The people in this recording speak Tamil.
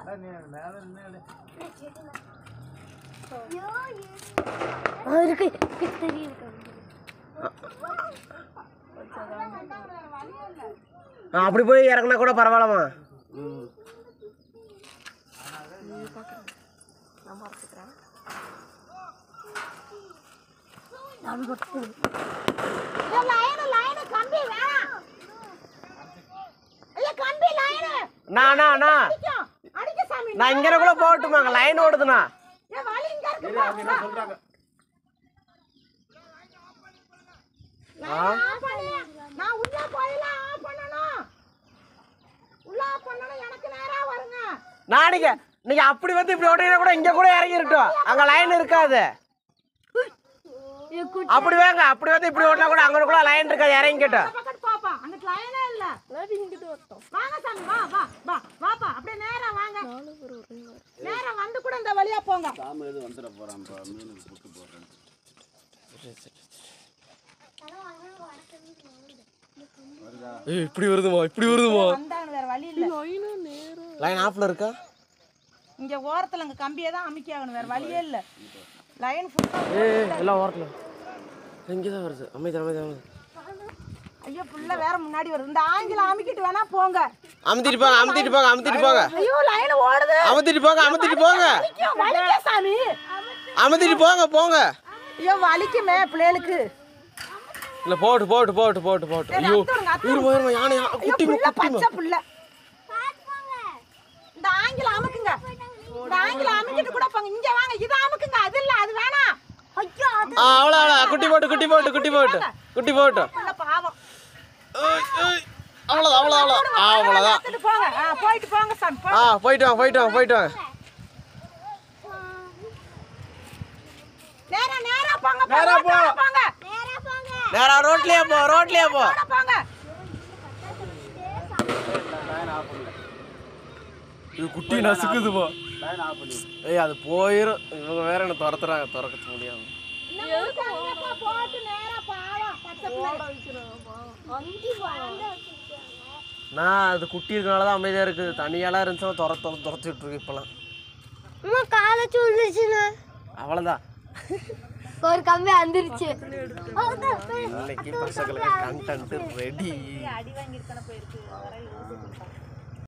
இருக்கு தெரியுது ஆ, அப்படி போய் இறக்குனா கூட பரவாயில்லம்மா ம் கம்பி வேணாம் ஐயா கம்பி லைனு அண்ணா அண்ணா அண்ணா அடிக்க சாமி நான் இங்கே கூட போகட்டுமாங்க லைன் ஓடுதுண்ணா ஏன் வலி இங்க இருக்கு ஆ ஆஃப் பண்ணு. நான் உள்ள போயெல்லாம் ஆஃப் பண்ணணும் உள்ள ஆஃப் பண்ணணும் எனக்கு நேரா வருங்க நாளைக்கு நீங்க அப்படி வந்து இப்படி ஓட்டினா கூட இங்க கூட இறங்கிருட்டும் அங்க லைன் இருக்காது அப்படி வாங்க அப்படி வந்து இப்படி ஓட்டினா கூட அங்க கூட லைன் இருக்காது இறங்கிட்டோம் இந்த பக்கத்து பாப்பா அங்க லைனே இல்ல வாங்க சாமி வா வா வா வாப்பா அப்படியே நேரா வாங்க நேரா வந்து கூட இந்த வழியா போங்க ஏய் இப்படி வருதுமா இப்படி வருதுமா வந்தாங்க வேற வழி இல்ல லைன் ஆஃப்ல இருக்கா இங்க ஓரத்துல இங்க கம்பியே தான் அமைக்கி ஆகணும் வேற வழியே இல்ல லைன் ஃபுல்லா ஏய் எல்லாம் ஓரத்துல இங்கே தான் வருது அமைதி அமைதி அமைதி ஐயோ புள்ள வேற முன்னாடி வருது இந்த ஆங்கில அமைக்கிட்டு வேணா போங்க அமுத்திட்டு போங்க அமுத்திட்டு போங்க அமுத்திட்டு போங்க ஐயோ லைன் ஓடுது அமுத்திட்டு போங்க அமுத்திட்டு போங்க ஐயோ, வலிக்க சாமி அமுத்திட்டு போங்க போங்க ஐயோ வலிக்குமே பிள்ளைகளுக்கு இல்ல போட்டு போட்டு போட்டு போட்டு போட்டு ஐயோ அத்துருங்க, அத்துருங்க. இருமா இருமா யானை யா- ஐயோ குட்டிமா புள்ள குட்டிமா பச்சை புள்ள இந்த ஆங்கில அமுக்குங்க இந்த ஆங்கில அமுக்கிட்டு கூட போங்க இங்க வாங்க இது அமுக்குங்க அது இல்ல அது வேணாம் ஐயோ அது ஆ அவ்வளோ அவ்வளோ குட்டி போட்டு குட்டி போட்டு குட்டி போட்டு குட்டி போட்டு புள்ள பாவம் ஏய், ஏய். அவ்வளோதான் அவ்வளோ அவ்வளோ அவ்வளோதான் பார்த்துட்டு போங்க ஆ, போயிட்டு போங்க சாமி போ. ஆ போயிட்டு வாங்க போயிட்டு வாங்க போயிட்டு வாங்க நேரா நேரா போங்க போ, நேரா போ. ரோட்டோட போங்க நேரா ரோட்லயே போ ரோட்லயே போ ரோட்டோட போங்க இது குட்டி நசுக்குதுப்பா ஏய் அது போயிரும் இவங்க வேற என்ன துரத்துறாங்க துறக்க முடியாது இன்னும் இருக்காங்கப்பா, போட்டு நேரா பாவம் பச்சை புள்ள நான் அது குட்டி இருக்கனால தான் அமைதியாக இருக்குது தனியாலாம் இருந்துச்சுன்னா துர துர துரத்திட்டு இருக்கு இப்போலாம் அம்மா காலை சொல்லுச்சுண்ணா அவ்வளோதான் ஒரு கம்பி அந்திருச்சு இன்னைக்கு பசங்களுக்கு கண்டென்ட் ரெடி அடி வாங்கிட்டு போயிருக்கு வர யோசிச்சு